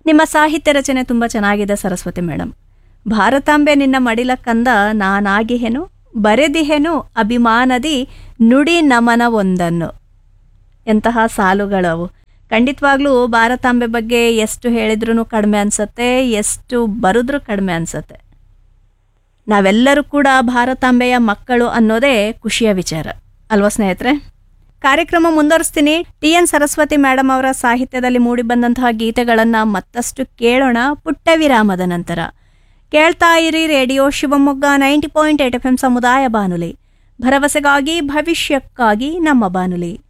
ನಿಮ್ಮ ಸಾಹಿತ್ಯ ರಚನೆ ತುಂಬ ಚೆನ್ನಾಗಿದೆ ಸರಸ್ವತಿ ಮೇಡಮ್ ಭಾರತಾಂಬೆ ನಿನ್ನ ಮಡಿಲ ಕಂದ ನಾನಾಗಿಹೆನು ಬರೆದಿಹೆನು ಅಭಿಮಾನದಿ ನುಡಿ ನಮನ ಒಂದನ್ನು ಎಂತಹ ಸಾಲುಗಳವು ಖಂಡಿತವಾಗ್ಲೂ ಭಾರತಾಂಬೆ ಬಗ್ಗೆ ಎಷ್ಟು ಹೇಳಿದ್ರೂ ಕಡಿಮೆ ಅನ್ಸತ್ತೆ ಎಷ್ಟು ಬರೆದ್ರೂ ಕಡಿಮೆ ಅನ್ಸತ್ತೆ ನಾವೆಲ್ಲರೂ ಕೂಡ ಭಾರತಾಂಬೆಯ ಮಕ್ಕಳು ಅನ್ನೋದೇ ಖುಷಿಯ ವಿಚಾರ ಅಲ್ವಾ ಸ್ನೇಹಿತರೆ ಕಾರ್ಯಕ್ರಮ ಮುಂದುವರಿಸ್ತೀನಿ ಟಿ ಎನ್ ಸರಸ್ವತಿ ಮೇಡಮ್ ಅವರ ಸಾಹಿತ್ಯದಲ್ಲಿ ಮೂಡಿಬಂದಂತಹ ಗೀತೆಗಳನ್ನು ಮತ್ತಷ್ಟು ಕೇಳೋಣ ಪುಟ್ಟ ವಿರಾಮದ ನಂತರ ಕೇಳ್ತಾ ಇರಿ radio Shivamogga ninety point eight F M ಸಮುದಾಯ ಬಾನುಲಿ ಭರವಸೆಗಾಗಿ ಭವಿಷ್ಯಕ್ಕಾಗಿ ನಮ್ಮ ಬಾನುಲಿ